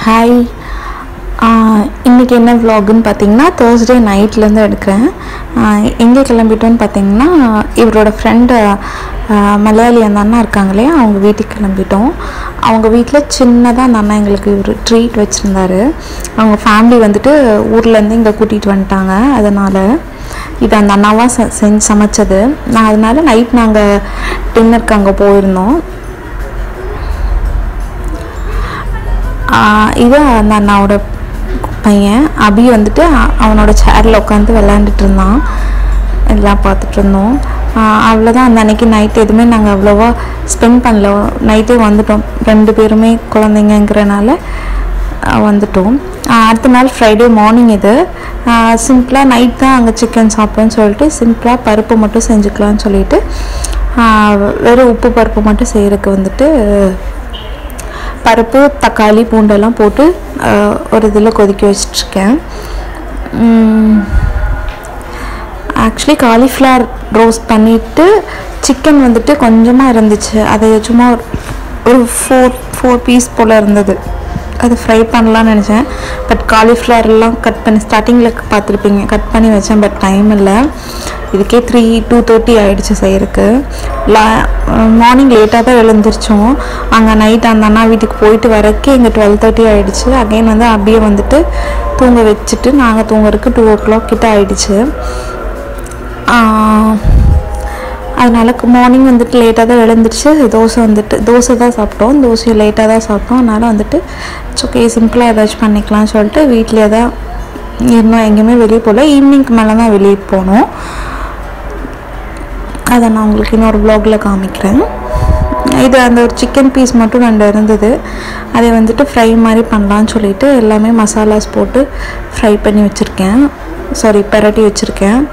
hi இன்றைக்கி என்ன vlogன்னு பார்த்தீங்கன்னா தேர்ஸ்டே நைட்லேருந்து எடுக்கிறேன் எங்கே கிளம்பிட்டோன்னு பார்த்தீங்கன்னா இவரோட ஃப்ரெண்டு மலையாளி அந்த அண்ணா இருக்காங்க இல்லையா அவங்க வீட்டுக்கு கிளம்பிட்டோம் அவங்க வீட்டில் சின்னதாக அந்த அண்ணா எங்களுக்கு ஒரு ட்ரீட் வச்சுருந்தாரு அவங்க ஃபேமிலி வந்துட்டு ஊர்லேருந்து இங்கே கூட்டிகிட்டு வந்துட்டாங்க அதனால் இது அந்த அண்ணாவாக செ செஞ்சு சமைச்சது நான் அதனால நைட் நாங்கள் டின்னருக்கு அங்கே போயிருந்தோம் ஆஹ் இது அந்த அண்ணாவோட பையன் அபி வந்துட்டு அ- அவனோட சேரில் உட்காந்து விளையாண்டுட்டு இருந்தான் எல்லாம் பார்த்துட்டு இருந்தோம் ஆஹ் அவ்வளோதான் அந்த அன்னைக்கு நைட் எதுவுமே நாங்கள் அவ்வளோவா ஸ்பெண்ட் பண்ணல நைட்டே வந்துட்டோம் ரெண்டு பேருமே குழந்தைங்கங்கிறனால ஆஹ் வந்துட்டோம் ஆஹ் அடுத்த நாள் ஃப்ரைடே மார்னிங் இது சிம்பிளாக நைட் தான் அங்கே சிக்கன் சாப்பிட்றேன்னு சொல்லிட்டு சிம்பிளாக பருப்பு மட்டும் செஞ்சுக்கலாம்னு சொல்லிட்டு ஆஹ் வெறும் உப்பு பருப்பு மட்டும் செய்கிறதுக்கு வந்துட்டு பருப்பு தக்காளி பூண்டெல்லாம் போட்டு ஆஹ், ஒரு இதில் கொதிக்க வச்சிட்ருக்கேன் ஆக்சுவலி காலிஃப்ளவர் ரோஸ்ட் பண்ணிவிட்டு சிக்கன் வந்துட்டு கொஞ்சமாக இருந்துச்சு அதை சும்மா ஒரு- ஒரு ஃபோர் ஃபோர் பீஸ் போல் இருந்தது அது ஃப்ரை பண்ணலாம்னு நினச்சேன் பட் காலிஃப்ளவர்லாம் கட் பண்ணி ஸ்டார்டிங்கில் பார்த்துருப்பீங்க கட் பண்ணி வச்சேன் பட் டைம் இல்லை இதுக்கே த்ரீ டூ தேர்ட்டி ஆகிடுச்சு செய்யறதுக்கு லா மார்னிங் லேட்டாக தான் எழுந்திரிச்சோம் அங்கே நைட் அந்த அண்ணா வீட்டுக்கு போயிட்டு வரக்கே இங்கே டுவெல் தேர்ட்டி ஆகிடுச்சு அகைன் வந்து அப்படியே வந்துட்டு தூங்க வச்சுட்டு நாங்கள் தூங்குறதுக்கு டூ ஓ கிளாக் கிட்ட ஆகிடுச்சு அதனால மார்னிங் வந்துட்டு லேட்டாக தான் எழுந்திரிச்சு தோசை வந்துட்டு தோசை தான் சாப்பிட்டோம் தோசையை லேட்டாக தான் சாப்பிட்டோம் அதனால் வந்துட்டு ஓகே சிம்பிளாக ஏதாச்சும் பண்ணிக்கலாம்னு சொல்லிட்டு வீட்டிலே தான் இருந்தோம் எங்கேயுமே வெளியே போகல ஈவினிங்க்கு மேலே தான் வெளியே போனோம் அதை நான் உங்களுக்கு இன்னொரு வ்ளாகில் காமிக்கிறேன் இது அந்த ஒரு சிக்கன் பீஸ் மட்டும் ரெண்டு இருந்தது அதை வந்துட்டு ஃப்ரை மாதிரி பண்ணலான்னு சொல்லிட்டு எல்லாமே மசாலாஸ் போட்டு ஃப்ரை பண்ணி வச்சுருக்கேன் சாரி பெரட்டி வச்சுருக்கேன்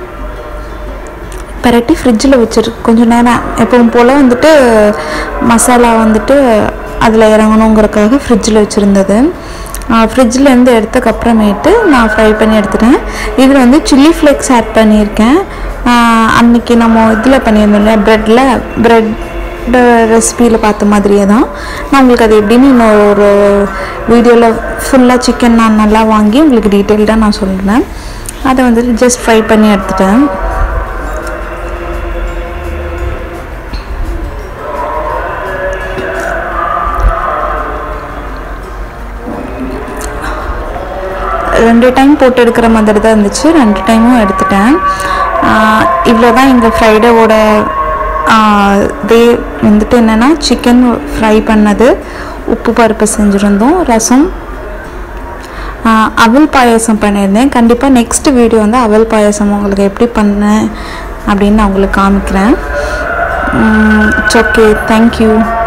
பெரட்டி ஃப்ரிட்ஜில் வச்சிரு கொஞ்சம் நேரம் எப்பவும் போல் வந்துட்டு மசாலா வந்துட்டு அதில் இறங்கணுங்கிறதுக்காக ஃப்ரிட்ஜில் வச்சுருந்தது ஃப்ரிட்ஜிலேருந்து எடுத்ததுக்கப்புறமேட்டு நான் ஃப்ரை பண்ணி எடுத்துட்டேன் இதில் வந்து சில்லி ஃப்ளேக்ஸ் ஆட் பண்ணியிருக்கேன் ஆஹ் அன்னைக்கு நம்ம இதில் பண்ணியிருந்தோம் இல்லையா ப்ரெட்டில் ப்ரெட் ரெசிபியில் பார்த்த மாதிரியே தான் நான் உங்களுக்கு அது எப்படின்னு இன்னொரு ஒரு வீடியோவில் ஃபுல்லாக சிக்கன் நான் நல்லா வாங்கி உங்களுக்கு டீட்டெயில்டாக நான் சொல்கிறேன் அதை வந்துட்டு ஜஸ்ட் ஃப்ரை பண்ணி எடுத்துட்டேன் ரெண்டு டைம் போட்டு எடுக்கிற மாதிரி தான் இருந்துச்சு ரெண்டு டைமும் எடுத்துட்டேன் இவ்வளோ தான் எங்கள் ஃப்ரைடேவோட டே வந்துட்டு என்னென்னா சிக்கன் ஃப்ரை பண்ணது உப்பு பருப்பு செஞ்சுருந்தோம் ரசம் ஆஹ் அவல் பாயாசம் பண்ணியிருந்தேன் கண்டிப்பாக நெக்ஸ்ட் வீடியோ வந்து அவல் பாயாசம் உங்களுக்கு எப்படி பண்ணேன் அப்படின்னு நான் உங்களுக்கு காமிக்கிறேன் இட்ஸ் ஓகே தேங்க்யூ